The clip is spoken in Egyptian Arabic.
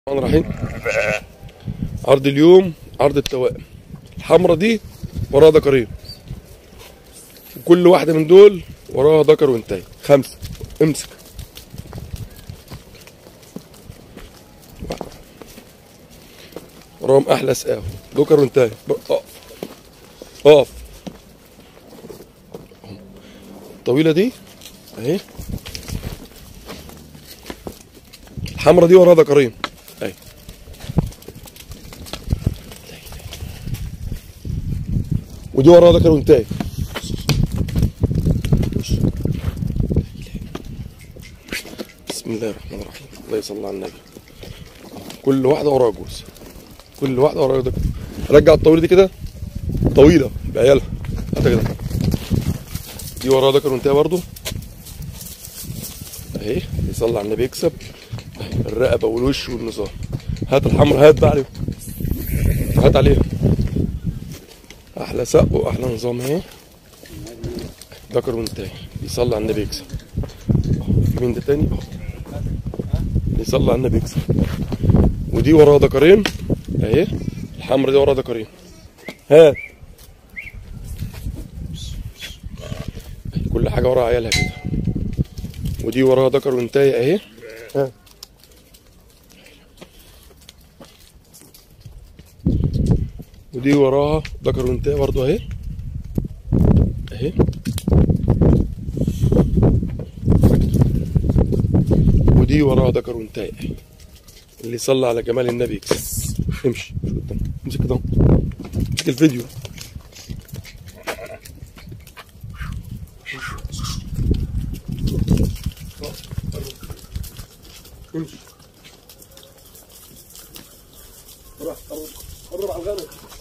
الرحمن الرحيم عرض اليوم عرض التوائم الحمرة دي وراها ذكرين وكل واحدة من دول وراها ذكر وانتهي خمسة امسك وراهم أحلى سقاوة ذكر وانتهي اقف اقف الطويلة دي اهي الحمرة دي وراها ذكرين اهي ودي وراها ذكر وانتهي بسم الله الرحمن الرحيم الله يصلي على النبي كل واحدة وراها جوز كل واحدة وراها ذكر رجع الطويلة دي كده طويلة بعيالها هاتها كده دي وراها ذكر وانتهي برضو اهي يصلي على النبي يكسب أهي الرقبة والوش والنظام هات الحمر هات بقى عليهم هات عليهم احلى سق واحلى نظام اهي ذكر وانتهي يصلي على النبي يكسب في مين ده تاني اهو يصلي على النبي يكسب ودي وراها ذكرين اهي الحمرا دي وراها ذكرين هات كل حاجه وراها عيالها كده ودي وراها ذكر وانتهي اهي ها ودي وراها ذكر وانتهي برضو اهي اهي ودي وراها ذكر وانتهي اهي اللي صلى على جمال النبي يكسب امشي شو قدام امسك كده امسك الفيديو امشي روح قرب قرب على الغنم